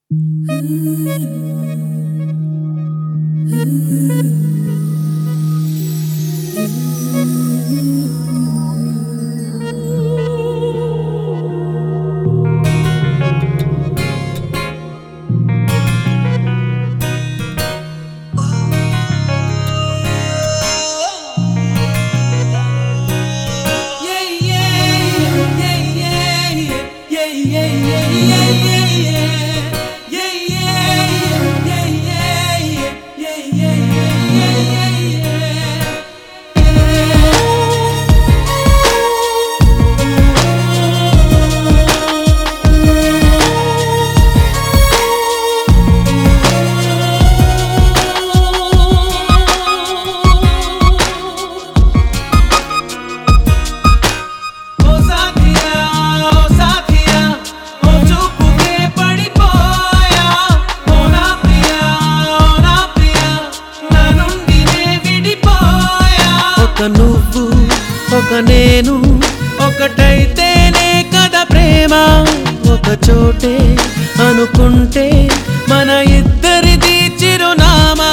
ఓ సాథియా ఓ సాథియా ఓ చూపుకే పడిపోయా ఓ నా ప్రియా ఓ నా ప్రియా నా నుండి నే విడిపోయా ఒక నువ్వు ఒక నేను ఒకటైతేనే కదా ప్రేమ ఒక చోటే అనుకుంటే మన ఇద్దరిది చిరునామా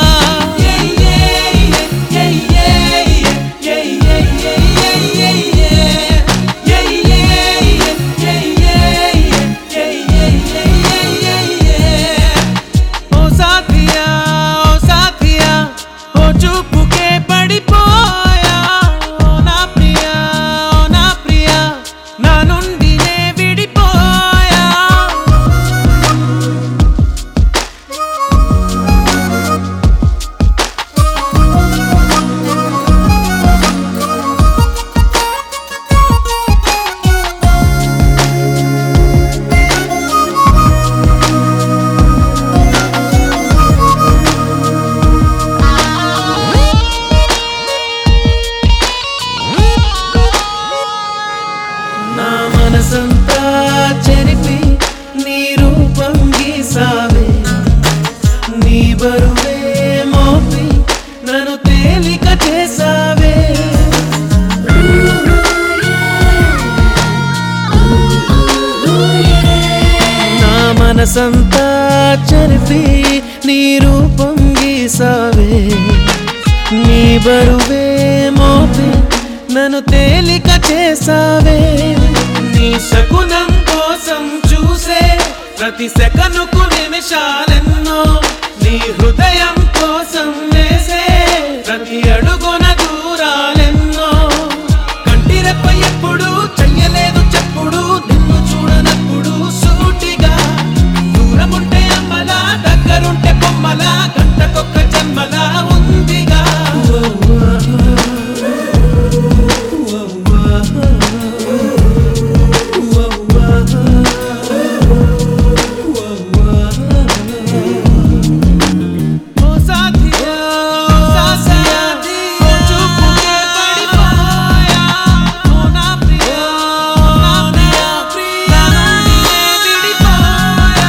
ఓ సాథియా ఓ సాథియా ఓ చూపుకే పడిపోయా ఓ నా ప్రియా ఓ నా ప్రియా నా నుండి నే విడిపోయా నా మనసంతా చెరిపి నీ రూపం గీసావే నీ బరువే మోపి నన్ను తేలిక చేసావే నా మనసంతా చెరిపి నీ రూపం గీసావే నీ బరువే మోపి నన్ను తేలిక చేసావే నీ శకునం కోసం చూసే ప్రతి సెకనుకు నిమిషాలెన్నో నీ హృదయం కోసం వేసే ప్రతి అడుగున దూరాలెన్నో కంటిరెప్ప ఎప్పుడు చెయ్యలేదు చెప్పుడు నిన్ను చూడనప్పుడు సూటిగా దూరముంటే అమ్మలా దగ్గరుంటే బొమ్మలా గంటకొక్క జన్మలా ఉందిగా ఓ సాథియా ఓ సాథియా ఓ చూపుకే పడిపోయా ఓ నా ప్రియా ఓ నా ప్రియా నా నుండి నే విడిపోయా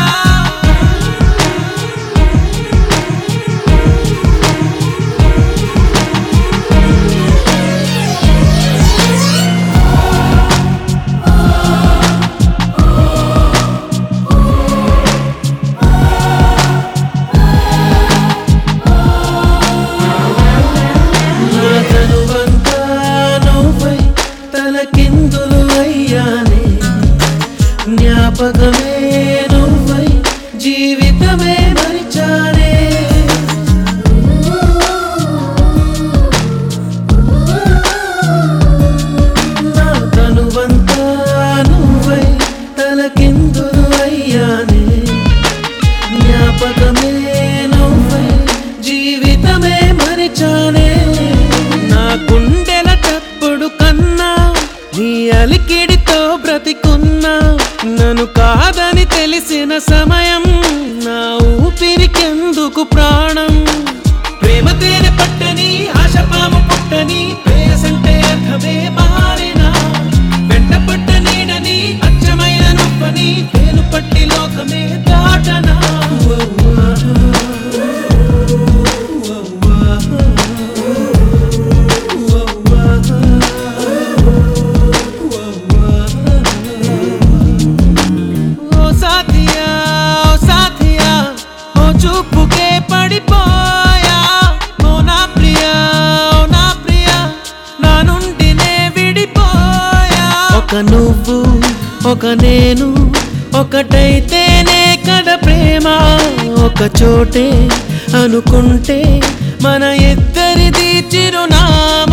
నా తనువంతా నువ్వై తలకిందులు అయ్యానే జ్ఞాపకమే నువ్వై జీవితమే మరిచానే నా తనువంతా నువ్వై తలకిందులు అయ్యానే జ్ఞాపకమే నువ్వై జీవితమే మరిచానే నా గుండెల తప్పుడు కన్నా నీ అలికిడితో బ్రతికున్నా నన్ను కాదని తెలిసిన సమయం నా ఊపిరికెందుకు ప్రాణం ప్రేమ తేనె పట్టని ఆశపాము పుట్టని ప్రేయసంటే అర్థమే మారినా వెంట పట్ట నీడని అచ్చమైన నొప్పని పేను పట్టి లోకమే దాటనా ఓ సాథియా ఓ సాథియా ఒక నువ్వు ఒక నేను ఒకటైతేనే కడ ప్రేమ ఒక చోటే అనుకుంటే మన ఇద్దరిది చిరునామా